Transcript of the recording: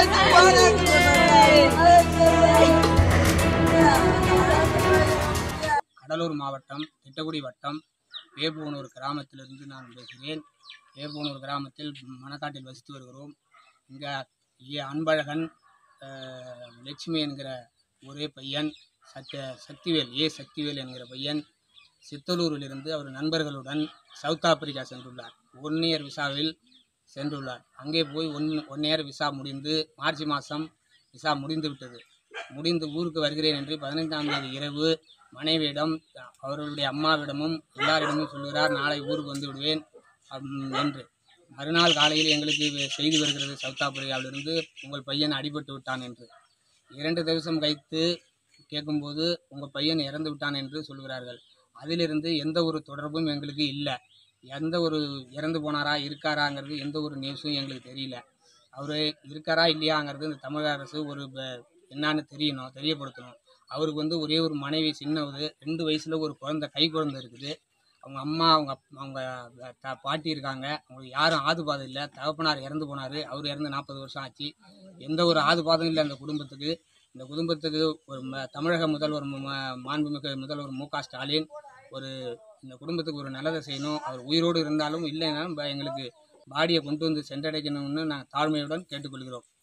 கடலூர் மாவட்டம் திட்டக்குடி வட்டம் வேப்பூனூர் கிராமத்திலிருந்து நான் பேசுகிறேன் வேப்பூனூர் கிராமத்தில் மணக்காட்டில் வசித்து வருகிறோம் இங்கே ஏ அன்பழகன் அஹ், லட்சுமி என்கிற ஒரே பையன் சத்ய சக்திவேல் ஏ சக்திவேல் என்கிற பையன் சித்தலூரிலிருந்து அவர் நண்பர்களுடன் சவுத் ஆப்பிரிக்கா சென்றுள்ளார் ஒன் இயர் விசாவில் சென்றுள்ளார் அங்கே போய் ஒன் ஒன் இயர் விசா முடிந்து மார்ச் மாதம் விசா முடிந்து விட்டது முடிந்து ஊருக்கு வருகிறேன் என்று பதினைந்தாம் தேதி இரவு மனைவியிடம் அவர்களுடைய அம்மாவிடமும் எல்லாரிடமும் சொல்கிறார் நாளை ஊருக்கு வந்து விடுவேன் அம், என்று மறுநாள் காலையில் எங்களுக்கு இது செய்தி வருகிறது சவுத் ஆப்பிரிக்காவிலிருந்து உங்கள் பையன் அடிபட்டு விட்டான் என்று இரண்டு திவசம் கழித்து கேட்கும்போது உங்கள் பையன் இறந்து விட்டான் என்று சொல்கிறார்கள் அதிலிருந்து எந்த ஒரு தொடர்பும் எங்களுக்கு இல்லை எந்த ஒரு இறந்து போனாரா இருக்காராங்கிறது எந்த ஒரு நியூஸும் எங்களுக்கு தெரியல அவர் இருக்காரா இல்லையாங்கிறது இந்த தமிழக அரசு ஒரு ப- என்னன்னு தெரியணும் தெரியப்படுத்தணும் அவருக்கு வந்து ஒரே ஒரு மனைவி சின்னது ரெண்டு வயசுல ஒரு குழந்தை கை குழந்தை இருக்குது அவங்க அம்மா அவங்க அப்- அவங்க த- பாட்டி இருக்காங்க அவங்களுக்கு யாரும் ஆதுபாதம் இல்லை தகப்பனார் இறந்து போனார் அவர் இறந்து நாற்பது வருஷம் ஆச்சு எந்த ஒரு ஆதுபாதம் இல்லை அந்த குடும்பத்துக்கு இந்த குடும்பத்துக்கு ஒரு ம- தமிழக முதல்வர் மு- ம- மாண்புமிகு முதல்வர் மு க ஸ்டாலின் ஒரு இந்த குடும்பத்துக்கு ஒரு நல்லதை செய்யணும் அவர் உயிரோடு இருந்தாலும் இல்லைனாலும் ப- எங்களுக்கு பாடியை கொண்டு வந்து சென்றடைக்கணும்னு நான் தாழ்மையுடன் கேட்டுக்கொள்கிறோம்